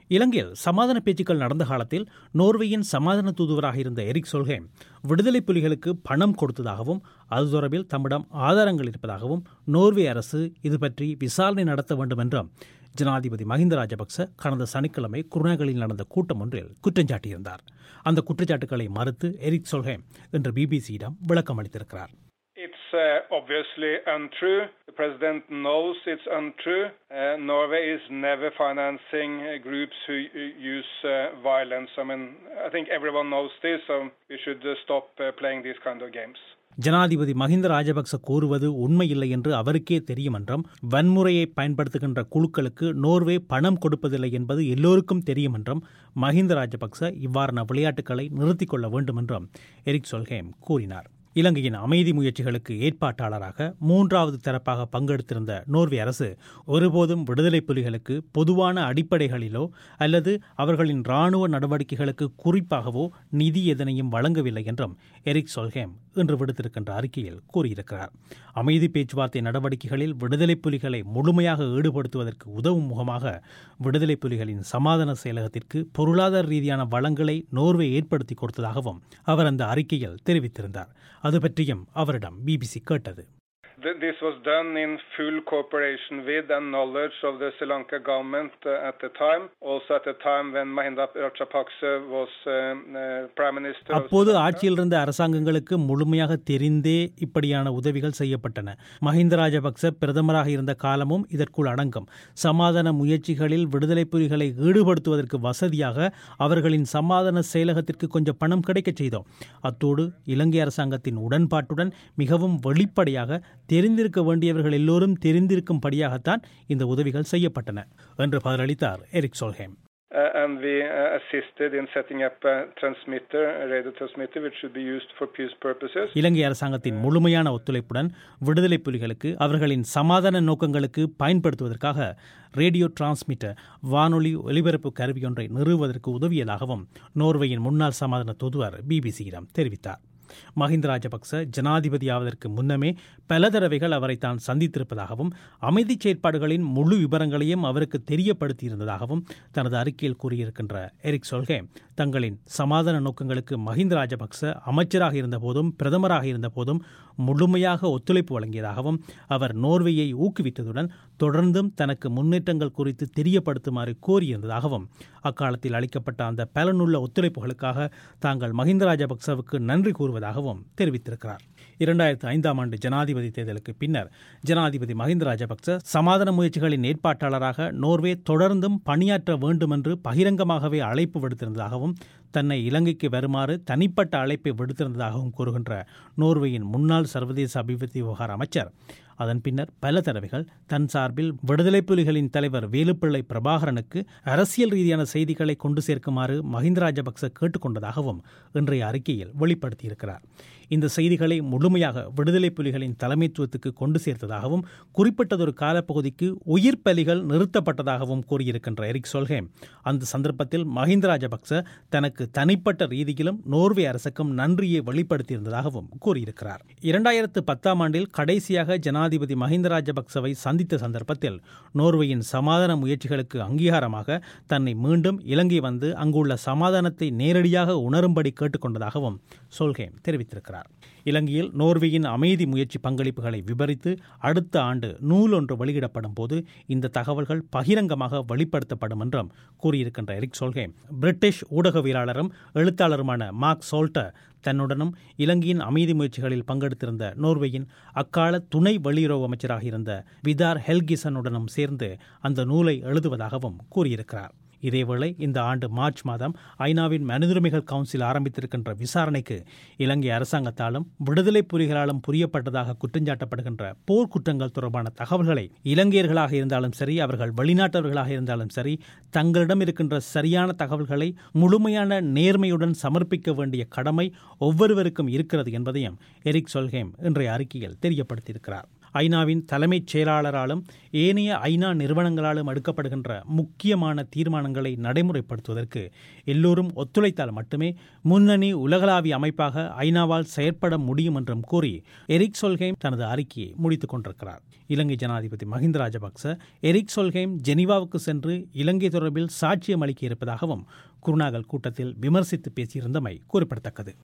இலங்கையில் சமாதான பேச்சுக்கள் நடந்த காலத்தில் நோர்வேயின் சமாதான தூதுவராக இருந்த எரிக் சொல்ஹேம் விடுதலை புலிகளுக்கு பணம் கொடுத்ததாகவும் அது தொடர்பில் தம்மிடம் ஆதாரங்கள் இருப்பதாகவும் நோர்வே அரசு இது பற்றி விசாரணை நடத்த வேண்டும் என்றும் ஜனாதிபதி மஹிந்த ராஜபக்ச கடந்த சனிக்கிழமை குருநாகலில் நடந்த கூட்டம் ஒன்றில் குற்றஞ்சாட்டியிருந்தார் அந்த குற்றச்சாட்டுகளை மறுத்து எரிக் சொல்ஹேம் இன்று பிபிசியிடம் விளக்கம் அளித்திருக்கிறார் It's uh, obviously untrue. The president knows it's untrue. Uh, Norway is never financing uh, groups who uh, use uh, violence. I mean, I think everyone knows this, so we should uh, stop uh, playing these kind of games. ஜனாதிபதி மஹிந்த ராஜபக்ச கூறுவது உண்மையில்லை என்று அவருக்கே தெரியும் என்றும் வன்முறையை பயன்படுத்துகின்ற குழுக்களுக்கு நோர்வே பணம் கொடுப்பதில்லை என்பது எல்லோருக்கும் தெரியும் என்றும் மஹிந்த ராஜபக்ச இவ்வாறான விளையாட்டுகளை நிறுத்திக் கொள்ள வேண்டும் என்றும் எரிக் சொல்ஹேம் கூறினார் இலங்கையின் அமைதி முயற்சிகளுக்கு ஏற்பாட்டாளராக மூன்றாவது தரப்பாக பங்கெடுத்திருந்த நோர்வே அரசு ஒருபோதும் விடுதலை புலிகளுக்கு பொதுவான அடிப்படைகளிலோ அல்லது அவர்களின் இராணுவ நடவடிக்கைகளுக்கு குறிப்பாகவோ நிதி எதனையும் வழங்கவில்லை என்றும் எரிக் சொல்ஹேம் இன்று விடுத்திருக்கின்ற அறிக்கையில் கூறியிருக்கிறார் அமைதி பேச்சுவார்த்தை நடவடிக்கைகளில் விடுதலை புலிகளை முழுமையாக ஈடுபடுத்துவதற்கு உதவும் முகமாக விடுதலை புலிகளின் சமாதான செயலகத்திற்கு பொருளாதார ரீதியான வளங்களை நோர்வே ஏற்படுத்தி கொடுத்ததாகவும் அவர் அந்த அறிக்கையில் தெரிவித்திருந்தார் அது பற்றியும் அவரிடம் பிபிசி கேட்டது Th- This was done in full cooperation with and knowledge of the Sri Lanka government uh, at the time, also at the time when Mahinda Rajapaksa was um, uh, Prime Minister. of அப்போது Sri Lanka. ஆட்சியில் இருந்த அரசாங்கங்களுக்கு முழுமையாக தெரிந்தே இப்படியான உதவிகள் செய்யப்பட்டன மஹிந்த ராஜபக்ச பிரதமராக இருந்த காலமும் இதற்குள் அடங்கும் சமாதான முயற்சிகளில் விடுதலை புலிகளை ஈடுபடுத்துவதற்கு வசதியாக அவர்களின் சமாதான செயலகத்திற்கு கொஞ்சம் பணம் கிடைக்கச் செய்தோம் அத்தோடு இலங்கை அரசாங்கத்தின் உடன்பாட்டுடன் மிகவும் வெளிப்படையாக தெரிந்திருக்க வேண்டியவர்கள் எல்லோரும் தெரிந்திருக்கும்படியாகத்தான் இந்த உதவிகள் செய்யப்பட்டன என்று பதிலளித்தார் Erik Solheim Uh, and we uh, assisted in setting up a transmitter, a radio transmitter, which should be used for peace purposes. Ilangai அரசாங்கத்தின் முழுமையான ஒத்துழைப்புடன் விடுதலை புலிகளுக்கு அவர்களின் சமாதான நோக்கங்களுக்கு பயன்படுத்துவதற்காக ரேடியோ டிரான்ஸ்மிட்டர் வானொலி ஒலிபரப்பு கருவியொன்றை நிறுவுவதற்கு உதவியதாகவும் நோர்வேயின் முன்னாள் சமாதான தூதுவர் பிபிசியிடம் தெரிவித்தார் மஹிந்த ராஜபக்ச ஜனாதிபதியாவதற்கு முன்னமே பல தடவைகள் அவரை தான் சந்தித்திருப்பதாகவும் அமைதி செயற்பாடுகளின் முழு விவரங்களையும் அவருக்கு தெரியப்படுத்தியிருந்ததாகவும் தனது அறிக்கையில் கூறியிருக்கின்ற எரிக் சொல்கே தங்களின் சமாதான நோக்கங்களுக்கு மஹிந்த ராஜபக்ச அமைச்சராக இருந்தபோதும் பிரதமராக இருந்தபோதும் முழுமையாக ஒத்துழைப்பு வழங்கியதாகவும் அவர் நோர்வேயை ஊக்குவித்ததுடன் தொடர்ந்தும் தனக்கு முன்னேற்றங்கள் குறித்து தெரியப்படுத்துமாறு கோரியிருந்ததாகவும் அக்காலத்தில் அளிக்கப்பட்ட அந்த பலனுள்ள ஒத்துழைப்புகளுக்காக தாங்கள் மஹிந்த ராஜபக்சவுக்கு நன்றி கூறுவதாகவும் தெரிவித்திருக்கிறார் இரண்டாயிரத்து ஐந்தாம் ஆண்டு ஜனாதிபதி தேர்தலுக்கு பின்னர் ஜனாதிபதி மஹிந்த ராஜபக்ச சமாதான முயற்சிகளின் ஏற்பாட்டாளராக நோர்வே தொடர்ந்தும் பணியாற்ற வேண்டும் என்று பகிரங்கமாகவே அழைப்பு விடுத்திருந்ததாகவும் தன்னை இலங்கைக்கு வருமாறு தனிப்பட்ட அழைப்பை விடுத்திருந்ததாகவும் கூறுகின்ற நோர்வேயின் முன்னாள் சர்வதேச அபிவிருத்தி விவகார அமைச்சர் அதன் பின்னர் பல தடவைகள் தன் சார்பில் விடுதலை புலிகளின் தலைவர் வேலுப்பிள்ளை பிரபாகரனுக்கு அரசியல் ரீதியான செய்திகளை கொண்டு சேர்க்குமாறு மஹிந்த ராஜபக்ச கேட்டுக்கொண்டதாகவும் இன்றைய அறிக்கையில் வெளிப்படுத்தியிருக்கிறார் இந்த செய்திகளை முழுமையாக விடுதலை புலிகளின் தலைமைத்துவத்துக்கு கொண்டு சேர்த்ததாகவும் குறிப்பிட்டதொரு காலப்பகுதிக்கு உயிர் பலிகள் நிறுத்தப்பட்டதாகவும் கூறியிருக்கின்ற எரிக் சொல்ஹேம் அந்த சந்தர்ப்பத்தில் மஹிந்த ராஜபக்ச தனக்கு தனிப்பட்ட ரீதியிலும் நோர்வே அரசுக்கும் நன்றியை வெளிப்படுத்தியிருந்ததாகவும் கூறியிருக்கிறார் இரண்டாயிரத்து பத்தாம் ஆண்டில் கடைசியாக ஜனாதிபதி மஹிந்த ராஜபக்சவை சந்தித்த சந்தர்ப்பத்தில் நோர்வேயின் சமாதான முயற்சிகளுக்கு அங்கீகாரமாக தன்னை மீண்டும் இலங்கை வந்து அங்குள்ள சமாதானத்தை நேரடியாக உணரும்படி கேட்டுக்கொண்டதாகவும் சொல்ஹேம் தெரிவித்திருக்கிறார் இலங்கையில் நோர்வேயின் அமைதி முயற்சி பங்களிப்புகளை விவரித்து அடுத்த ஆண்டு நூல் ஒன்று வெளியிடப்படும் போது இந்த தகவல்கள் பகிரங்கமாக வெளிப்படுத்தப்படும் என்றும் கூறியிருக்கின்ற எரிக் சொல்கே பிரிட்டிஷ் ஊடகவியலாளரும் எழுத்தாளருமான மார்க் சோல்டர் தன்னுடனும் இலங்கையின் அமைதி முயற்சிகளில் பங்கெடுத்திருந்த நோர்வேயின் அக்கால துணை வெளியுறவு அமைச்சராக இருந்த விதார் ஹெல்கிசனுடனும் சேர்ந்து அந்த நூலை எழுதுவதாகவும் கூறியிருக்கிறார் இதேவேளை இந்த ஆண்டு மார்ச் மாதம் ஐநாவின் மனிதுரிமைகள் கவுன்சில் ஆரம்பித்திருக்கின்ற விசாரணைக்கு இலங்கை அரசாங்கத்தாலும் விடுதலை புலிகளாலும் புரியப்பட்டதாக குற்றஞ்சாட்டப்படுகின்ற போர் குற்றங்கள் தொடர்பான தகவல்களை இலங்கையர்களாக இருந்தாலும் சரி அவர்கள் வெளிநாட்டவர்களாக இருந்தாலும் சரி தங்களிடம் இருக்கின்ற சரியான தகவல்களை முழுமையான நேர்மையுடன் சமர்ப்பிக்க வேண்டிய கடமை ஒவ்வொருவருக்கும் இருக்கிறது என்பதையும் எரிக் சொல்ஹேம் இன்றைய அறிக்கையில் தெரியப்படுத்தியிருக்கிறார் ஐநாவின் தலைமைச் செயலாளராலும் ஏனைய ஐநா நிறுவனங்களாலும் எடுக்கப்படுகின்ற முக்கியமான தீர்மானங்களை நடைமுறைப்படுத்துவதற்கு எல்லோரும் ஒத்துழைத்தால் மட்டுமே முன்னணி உலகளாவிய அமைப்பாக ஐநாவால் செயற்பட முடியும் என்றும் கூறி எரிக் சொல்ஹெய்ம் தனது அறிக்கையை முடித்துக் கொண்டிருக்கிறார் இலங்கை ஜனாதிபதி மஹிந்த ராஜபக்ச எரிக் சொல்ஹெய்ம் ஜெனீவாவுக்கு சென்று இலங்கை தொடர்பில் சாட்சியம் அளிக்க இருப்பதாகவும் குருநாகல் கூட்டத்தில் விமர்சித்து பேசியிருந்தமை குறிப்பிடத்தக்கது